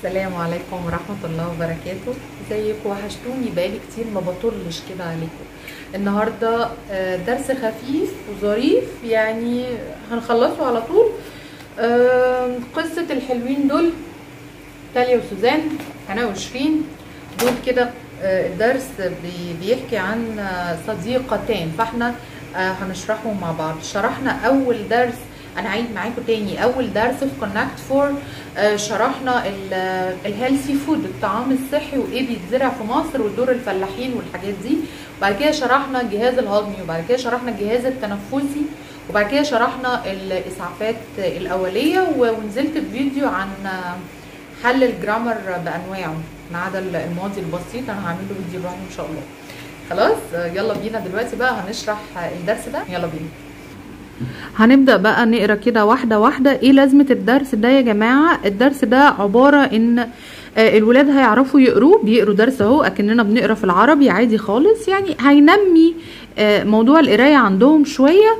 السلام عليكم ورحمة الله وبركاته ازيكم وحشتوني بقالي كتير ما بطلش كده عليكم النهاردة آه، درس خفيف وظريف يعني هنخلصه على طول آه، قصة الحلوين دول تاليا وسوزان انا وشيرين دول كده آه، الدرس بي- بيحكي عن آه، صديقتين فاحنا آه، هنشرحهم مع بعض شرحنا اول درس انا هعيد معاكم تاني اول درس في كونكت فور شرحنا الهيلثي فود الطعام الصحي وايه بيتزرع في مصر ودور الفلاحين والحاجات دي وبعد كده شرحنا الجهاز الهضمي وبعد كده شرحنا الجهاز التنفسي وبعد كده شرحنا الاسعافات الاوليه ونزلت بفيديو عن حل الجرامر بانواعه ما عدا الماضي البسيط انا هعمل له فيديو لوحده ان شاء الله خلاص يلا بينا دلوقتي بقى هنشرح الدرس ده يلا بينا هنبدأ بقى نقرا كده واحدة واحدة ايه لازمة الدرس ده يا جماعة الدرس ده عبارة ان آه، الولاد هيعرفوا يقروا بيقروا درس اهو اكننا بنقرا في العربي عادي خالص يعني هينمي آه، موضوع القراية عندهم شوية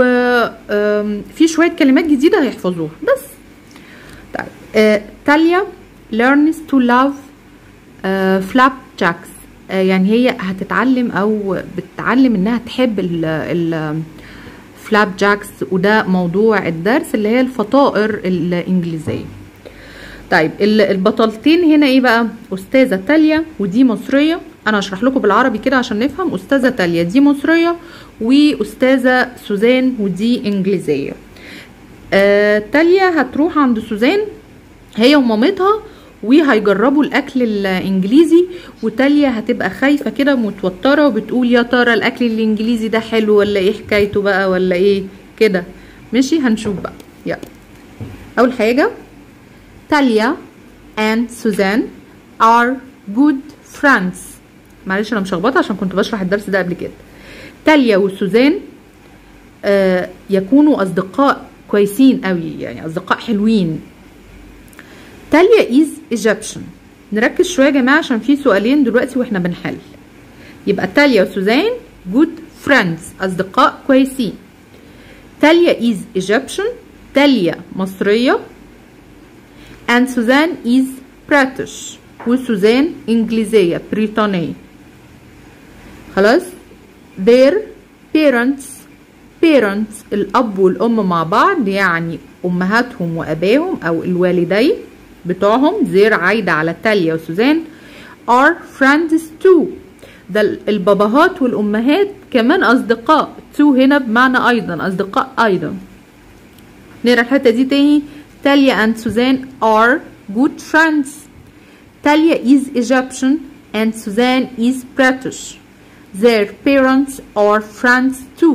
وفي شوية كلمات جديدة هيحفظوها بس طيب آه، تاليا learns to love آه، flapjacks آه، يعني هي هتتعلم او بتتعلم انها تحب ال ال فلاب جاكس وده موضوع الدرس اللي هي الفطائر الانجليزيه طيب ال- البطلتين هنا ايه بقى استاذه تاليا ودي مصريه انا هشرح لكم بالعربي كده عشان نفهم استاذه تاليا دي مصريه واستاذه سوزان ودي انجليزيه آه تاليا هتروح عند سوزان هي ومامتها وهيجربوا الاكل الانجليزي وتاليا هتبقى خايفه كده متوتره وبتقول يا ترى الاكل الانجليزي ده حلو ولا ايه حكايته بقى ولا ايه كده ماشي هنشوف بقى يلا اول حاجه تاليا and سوزان are good friends معلش انا مشخبطه عشان كنت بشرح الدرس ده قبل كده تاليا وسوزان آه يكونوا اصدقاء كويسين قوي يعني اصدقاء حلوين تاليا is Egyptian نركز شوية يا جماعة عشان في سؤالين دلوقتي واحنا بنحل يبقى تاليا وسوزان good friends أصدقاء كويسين تاليا is Egyptian تاليا مصرية and سوزان is British وسوزان إنجليزية بريطانية خلاص their parents parents الأب والأم مع بعض يعني أمهاتهم وأباهم أو الوالدين بتوعهم زير عايدة على تاليا وسوزان are friends too ده ال- الباباهات والأمهات كمان أصدقاء too هنا بمعنى أيضا أصدقاء أيضا نقرا الحتة دي تاني تاليا and سوزان are good friends تاليا is Egyptian and Suzanne is British their parents are friends too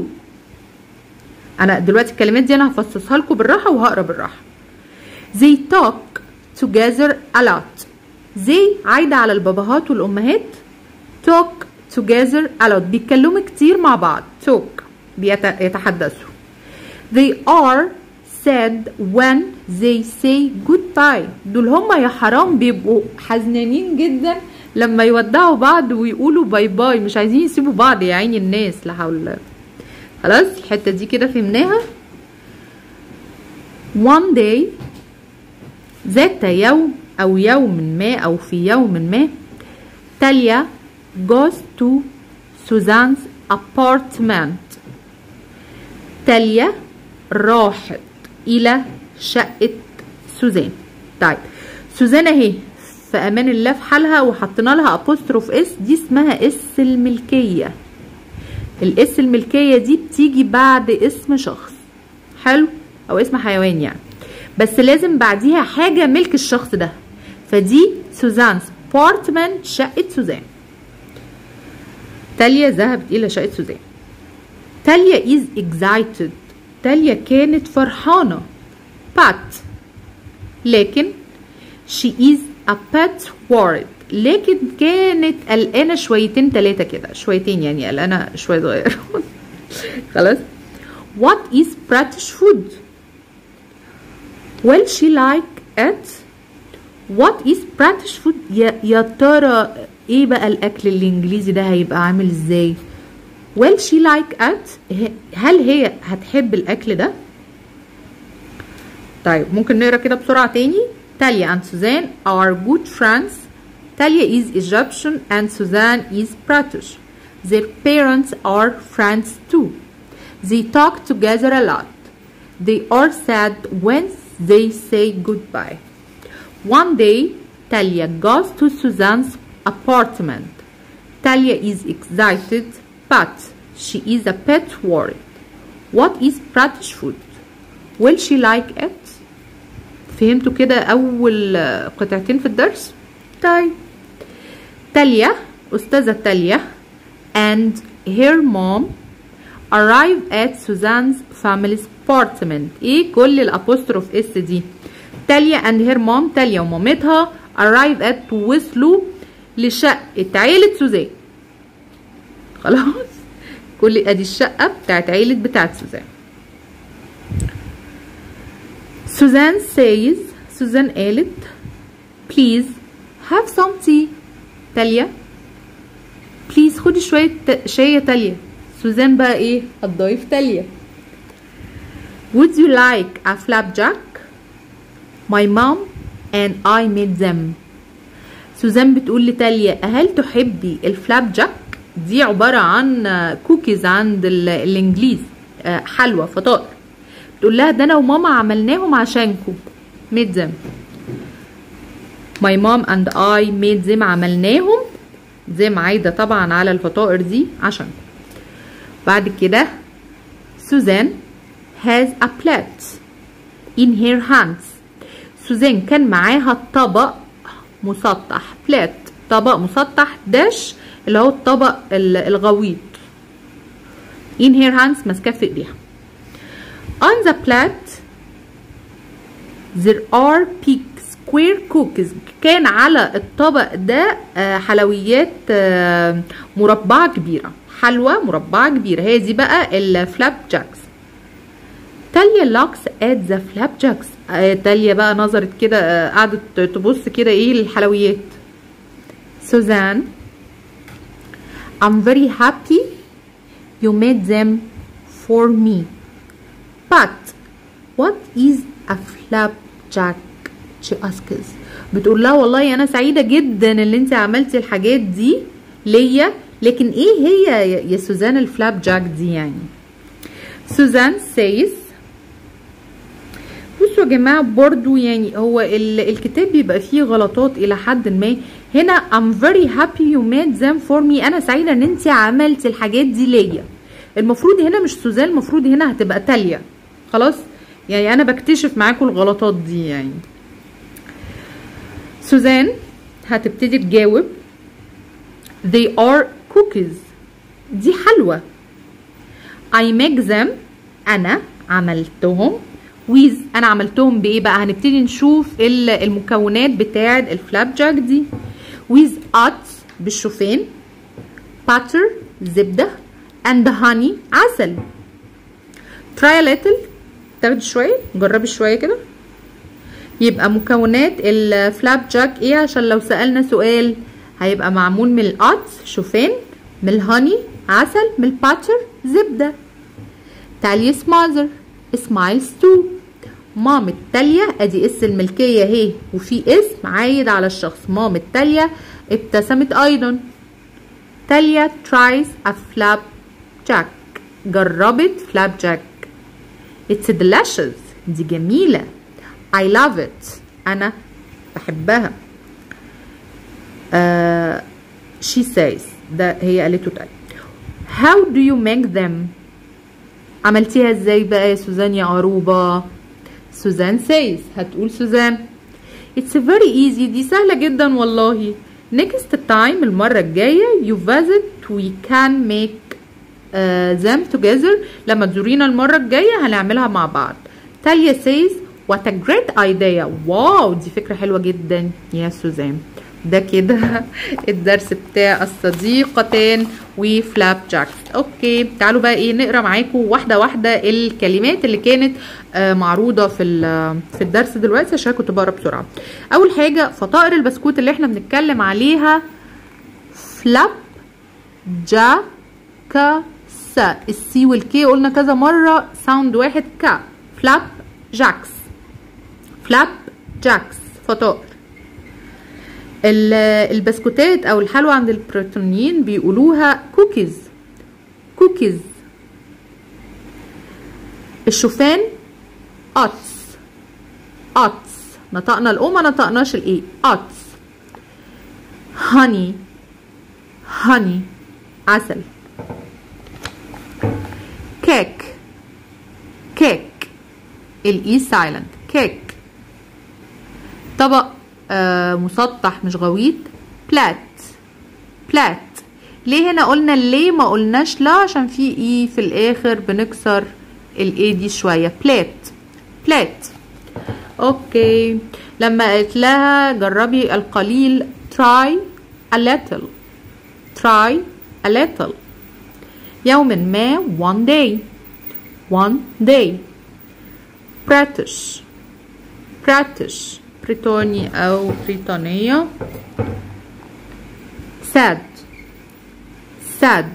انا دلوقتي الكلمات دي انا هفصصها لكم بالراحه وهقرا بالراحه they talk together a lot they عايده على الباباهات والامهات talk together a lot بيتكلموا كتير مع بعض talk بيت- يتحدثوا they are sad when they say goodbye دول هما يا حرام بيبقوا حزنانين جدا لما يودعوا بعض ويقولوا باي باي مش عايزين يسيبوا بعض يا عيني الناس لا حول الله خلاص الحته دي كده فهمناها one day ذات يوم او يوم ما او في يوم ما تاليا goes to Suzanne's apartment تاليا راحت الى شقة سوزان طيب سوزان اهي في امان الله في حالها وحطينا لها ابوستروف اس دي اسمها اس الملكيه الاس الملكية دي بتيجي بعد اسم شخص حلو او اسم حيوان يعني بس لازم بعديها حاجة ملك الشخص ده فدي سوزان's بارتمان شقة سوزان تاليا ذهبت إلى شقة سوزان تاليا is excited تاليا كانت فرحانة but لكن she is a bit worried لكن كانت قلقانة شويتين تلاتة كده شويتين يعني قلقانة شوية صغير خلاص what is British food will she like it what is British food يا, يا ترى ايه بقى الاكل الانجليزي ده هيبقى عامل ازاي will she like it ه- هل هي هتحب الاكل ده طيب ممكن نقرا كده بسرعة تاني Talia and Suzanne are good friends. Talia is Egyptian and Suzanne is British. Their parents are friends too. They talk together a lot. They are sad when they say goodbye. One day, Talia goes to Suzanne's apartment. Talia is excited, but she is a bit worried. What is British food? Will she like it? فهمتوا كده أول قطعتين في الدرس؟ طيب تاليا أستاذة تاليا and her mom arrive at Suzanne's family's apartment ايه كل الابوستروف اس دي تاليا and her mom تاليا ومامتها arrive at وصلوا لشقة عيلة سوزان خلاص كل ادي الشقة بتاعت عيلة بتاعت سوزان سوزان says سوزان قالت please have some tea تاليا بليز خدي شوية شاي يا تاليا سوزان بقى ايه هتضيف تاليا Would you like a flapjack? My mom and I made them. سوزان بتقول لتاليا هل تحبي الفلاب جاك؟ دي عبارة عن كوكيز عند الانجليز حلوى فطائر بتقول لها ده انا وماما عملناهم عشانكم made them My mom and I made them عملناهم زي ما عايدة طبعا على الفطائر دي عشان بعد كده سوزان has a plate in her hands سوزان كان معاها طبق مسطح بلات طبق مسطح داش اللي هو الطبق الغويط in her hands ماسكاه في ايديها on the plate there are big square cookies كان على الطبق ده حلويات مربعة كبيرة حلوى مربعة كبيرة هي دي بقى الفلاب جاكس تاليا لوكس ات ذا فلاب جاكس تاليا بقى نظرت كده قعدت تبص كده ايه للحلويات سوزان I'm very happy you made them for me but what is a flapjack she asks بتقول لها والله انا سعيده جدا اللي انت عملتي الحاجات دي ليا لكن ايه هي يا سوزان الفلاب جاك دي يعني سوزان says بصوا يا جماعه برضو يعني هو الكتاب بيبقى فيه غلطات الى حد ما هنا I'm very happy you made them for me انا سعيده ان انت عملتي الحاجات دي ليا المفروض هنا مش سوزان المفروض هنا هتبقى تاليا خلاص يعني انا بكتشف معاكم الغلطات دي يعني سوزان هتبتدي تجاوب they are cookies دي حلوى I make them أنا عملتهم with أنا عملتهم بإيه بقى هنبتدي نشوف المكونات بتاعة الفلاب جاك دي with nuts بالشوفان butter زبدة and honey عسل try a little تاخدي شوية جربي شوية كده يبقى مكونات الفلاب جاك ايه عشان لو سألنا سؤال هيبقى معمول من القطس شوفان من الهاني عسل من الباتر زبدة تاليس ماذر سمايلز تو مامة تاليا ادي اس الملكية اهي وفي اسم عايد على الشخص مامة تاليا ابتسمت ايضا تاليا ترايز ا فلاب جاك جربت فلاب جاك It's delicious دي جميلة I love it أنا بحبها uh, she says ده هي قالته تاني how do you make them عملتيها ازاي بقى يا سوزان يا قروبة سوزان says هتقول سوزان it's very easy دي سهلة جدا والله next time المرة الجاية you visit we can make uh, them together لما تزورينا المرة الجاية هنعملها مع بعض تاليا says what a great idea واو دي فكرة حلوة جدا يا سوزان ده كده الدرس بتاع الصديقتين وفلاب جاكس اوكي تعالوا بقى ايه نقرا معاكم واحده واحده الكلمات اللي كانت آه معروضه في في الدرس دلوقتي عشان كنت بقرا بسرعه اول حاجه فطائر البسكوت اللي احنا بنتكلم عليها فلاب جا كا سا السي والكي قلنا كذا مره ساوند واحد كا فلاب جاكس فلاب جاكس فطائر ال- البسكوتات او الحلوى عند البريطانيين بيقولوها كوكيز كوكيز الشوفان اوتس اوتس نطقنا الاو ما نطقناش الاي اوتس هاني هاني عسل كيك كيك الاي سايلنت كيك طبق آه مسطح مش غويط بلات بلات ليه هنا قلنا ليه ما قلناش لا عشان في اي في الاخر بنكسر الاي دي شويه بلات بلات اوكي لما قلت لها جربي القليل try a little try a little يوم ما one day one day British British بريطاني أو بريطانية sad sad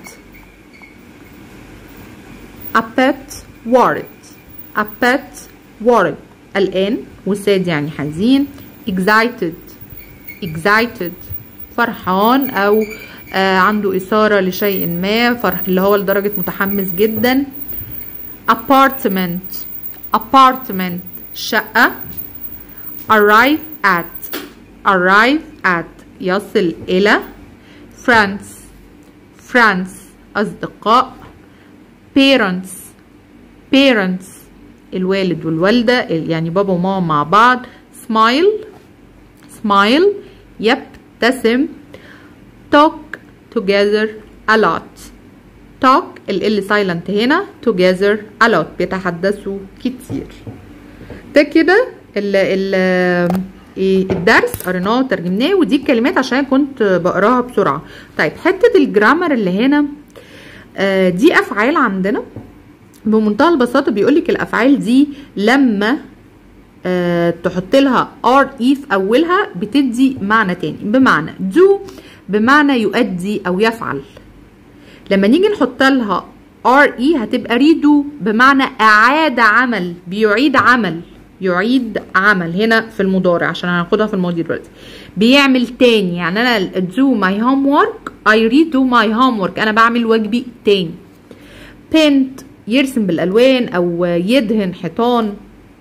a bit worried a bit worried قلقان وساد يعني حزين excited excited فرحان أو آه عنده إثارة لشيء ما فرح اللي هو لدرجة متحمس جدا apartment apartment شقة arrive at arrive at يصل إلى friends friends أصدقاء parents parents الوالد والوالدة يعني بابا وماما مع بعض smile smile يبتسم talk together a lot talk ال silent هنا together a lot بيتحدثوا كتير ده كده ال ال إيه الدرس قريناه وترجمناه ودي الكلمات عشان كنت بقراها بسرعه طيب حته الجرامر اللي هنا آه دي افعال عندنا بمنتهى البساطه بيقولك الافعال دي لما آه تحط لها ار اي في اولها بتدي معنى تاني بمعنى دو بمعنى يؤدي او يفعل لما نيجي نحط لها ار اي هتبقى ريدو بمعنى اعاد عمل بيعيد عمل يعيد عمل هنا في المضارع عشان هناخدها في الماضي دلوقتي بيعمل تاني يعني انا do my homework I redo my homework انا بعمل واجبي تاني paint يرسم بالالوان او يدهن حيطان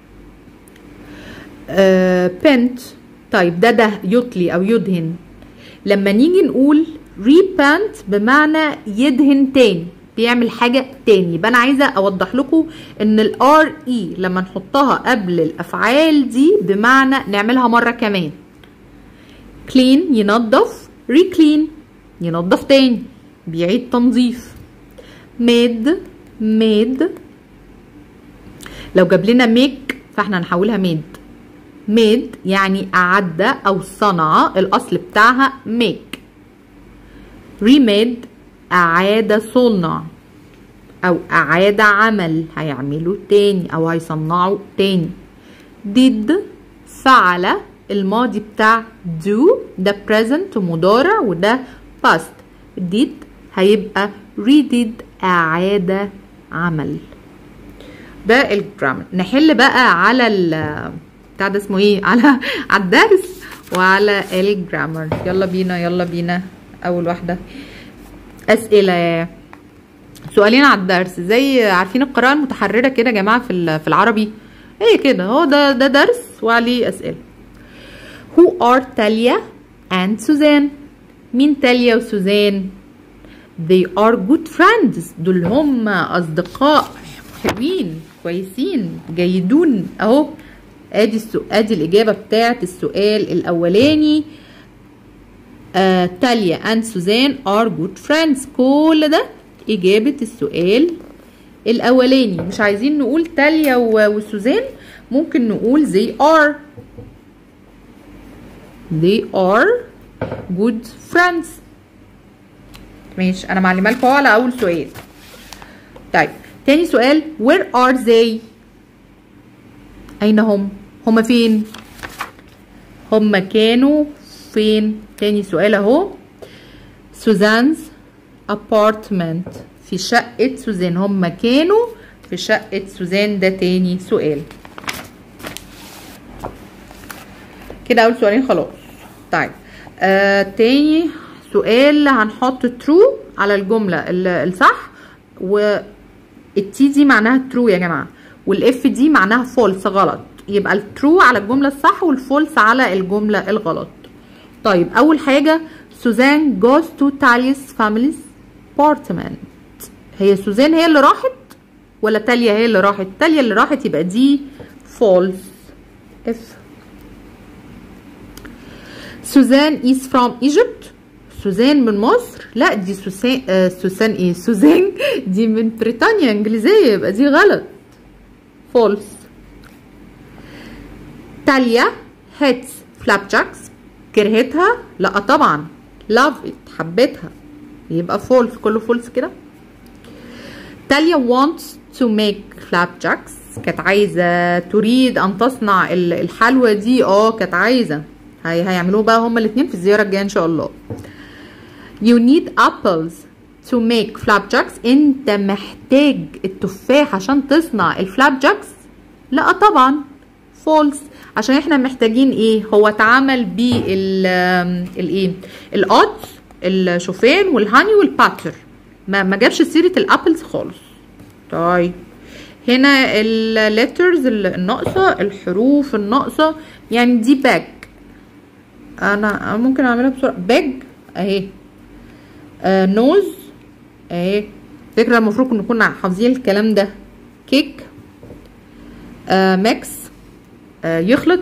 آه paint طيب ده ده يطلي او يدهن لما نيجي نقول repaint بمعنى يدهن تاني بيعمل حاجة تاني يبقى أنا عايزة أوضح لكم إن ال RE لما نحطها قبل الأفعال دي بمعنى نعملها مرة كمان clean ينظف reclean ينظف تاني بيعيد تنظيف made made لو جاب لنا make فاحنا هنحولها made made يعني أعد أو صنع الأصل بتاعها make remade أعاد صنع أو أعاد عمل هيعمله تاني أو هيصنعه تاني did فعل الماضي بتاع do ده present مضارع وده past did هيبقى redid أعاد عمل ده الجرامر نحل بقى على ال بتاع ده اسمه ايه على على الدرس وعلى الجرامر يلا بينا يلا بينا اول واحده اسئله سؤالين على الدرس زي عارفين القراءه المتحرره كده يا جماعه في في العربي هي كده هو ده ده درس وعليه اسئله who are تاليا and سوزان مين تاليا وسوزان they are good friends دول هم اصدقاء حلوين كويسين جيدون اهو ادي السؤال ادي الاجابه بتاعت السؤال الاولاني آه تاليا and سوزان are good friends كل ده إجابة السؤال الأولاني مش عايزين نقول تاليا وسوزان ممكن نقول they are they are good friends ماشي أنا معلمة لكم على أول سؤال طيب تاني سؤال where are they أين هم هما فين هما كانوا فين تاني سؤال اهو سوزانز ابارتمنت في شقة سوزان هم كانوا في شقة سوزان ده تاني سؤال كده اول سؤالين خلاص طيب آه تاني سؤال هنحط true على الجملة ال- الصح والتي دي معناها true يا جماعة والاف دي معناها false غلط يبقى الترو على الجملة الصح والفولس على الجملة الغلط طيب اول حاجة سوزان goes to تاليس family's apartment هي سوزان هي اللي راحت ولا تاليا هي اللي راحت تاليا اللي راحت يبقى دي false اف سوزان is from Egypt سوزان من مصر لا دي سوسان آه سوسان ايه سوزان دي من بريطانيا انجليزيه يبقى دي غلط فولس تاليا هيتس فلاب جاكس كرهتها لا طبعا لاف ات حبتها يبقى فولس كله فولس كده تاليا wants to make flapjacks كانت عايزة تريد أن تصنع ال- الحلوى دي اه كانت عايزة هي هيعملوه بقى هما الاتنين في الزيارة الجاية إن شاء الله You need apples to make flapjacks انت محتاج التفاح عشان تصنع الفلابجاكس لا طبعا فولس عشان احنا محتاجين ايه هو اتعمل بال الايه القطز الشوفان والهاني والباتر ما ما جابش سيره الابلز خالص طيب هنا الليترز الناقصه الحروف الناقصه يعني دي باج انا ممكن اعملها بسرعه باج اهي آه نوز اهي فكرة المفروض نكون حافظين الكلام ده كيك آه ميكس آه يخلط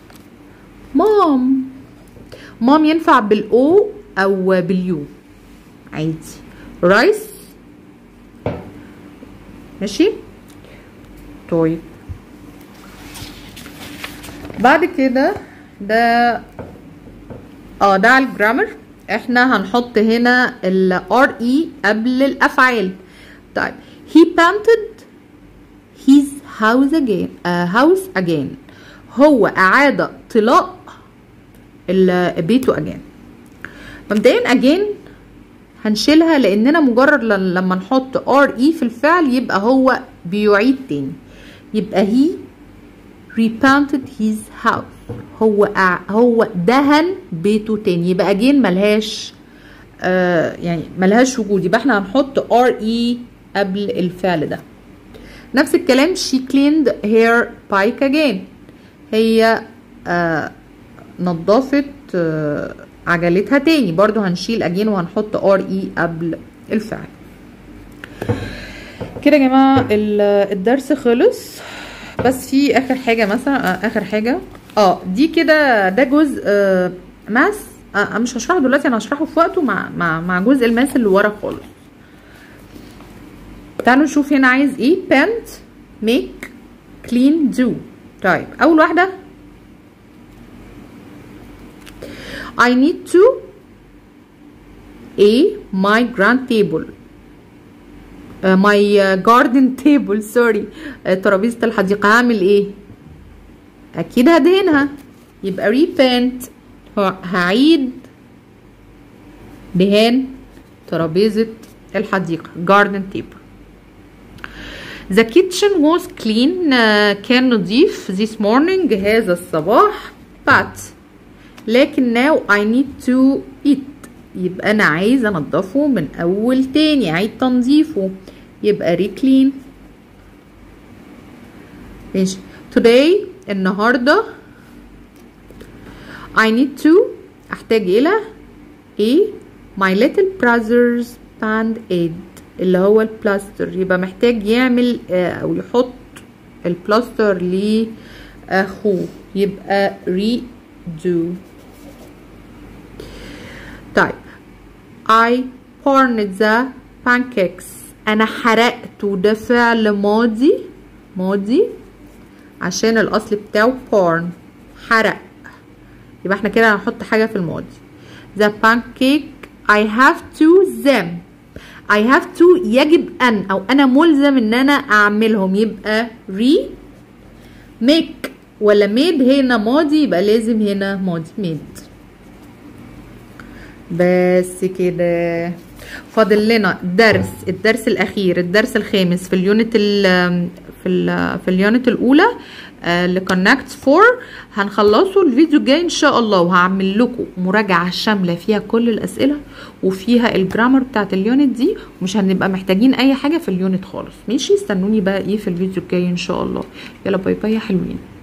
مام مام ينفع بالاو او باليو عادي رايس ماشي طيب بعد كده ده اه ده على الجرامر احنا هنحط هنا ال ار اي قبل الافعال طيب he painted his house again uh, house again هو اعاد طلاء ال- بيته again مبدئيا again هنشيلها لاننا مجرد ل- لما نحط ار اي في الفعل يبقى هو بيعيد تاني يبقى he repainted his house هو أع... هو دهن بيته تاني يبقى جين ملهاش آه يعني ملهاش وجود يبقى احنا هنحط ار اي قبل الفعل ده نفس الكلام she cleaned her bike again هي آه نظفت آه عجلتها تاني برضو هنشيل اجين وهنحط ار اي قبل الفعل كده يا جماعه ال- الدرس خلص بس في اخر حاجه مثلا آه، اخر حاجه اه دي كده ده جزء آه ماس آه مش هشرحه دلوقتي انا هشرحه في وقته مع مع مع جزء الماس اللي ورا خالص تعالوا نشوف هنا عايز ايه paint make clean do طيب اول واحده I need to a my grand table ماي جاردن تيبل سوري ترابيزه الحديقه هعمل ايه اكيد هدهنها يبقى ريبنت هعيد دهان ترابيزه الحديقه جاردن تيبل The kitchen was clean آه، كان نظيف this morning هذا الصباح but لكن now I need to eat يبقى انا عايز انضفه من اول تاني اعيد تنظيفه يبقى ريكلين ماشي today النهارده I need to احتاج الى ايه my little brother's band aid اللي هو البلاستر يبقى محتاج يعمل آه، او يحط البلاستر لاخوه يبقى redo طيب I burned the pancakes أنا حرقت وده فعل ماضي ماضي عشان الأصل بتاعه burn حرق يبقى احنا كده هنحط حاجة في الماضي the pancake I have to them I have to يجب أن أو أنا ملزم إن أنا أعملهم يبقى re make ولا made هنا ماضي يبقى لازم هنا ماضي made بس كده فاضل لنا درس الدرس الاخير الدرس الخامس في اليونت ال في في ال في اليونت الاولى آه لكونكت 4 هنخلصه الفيديو الجاي ان شاء الله وهعمل لكم مراجعه شامله فيها كل الاسئله وفيها الجرامر بتاعت اليونت دي ومش هنبقى محتاجين اي حاجه في اليونت خالص ماشي استنوني بقى ايه في الفيديو الجاي ان شاء الله يلا باي باي يا حلوين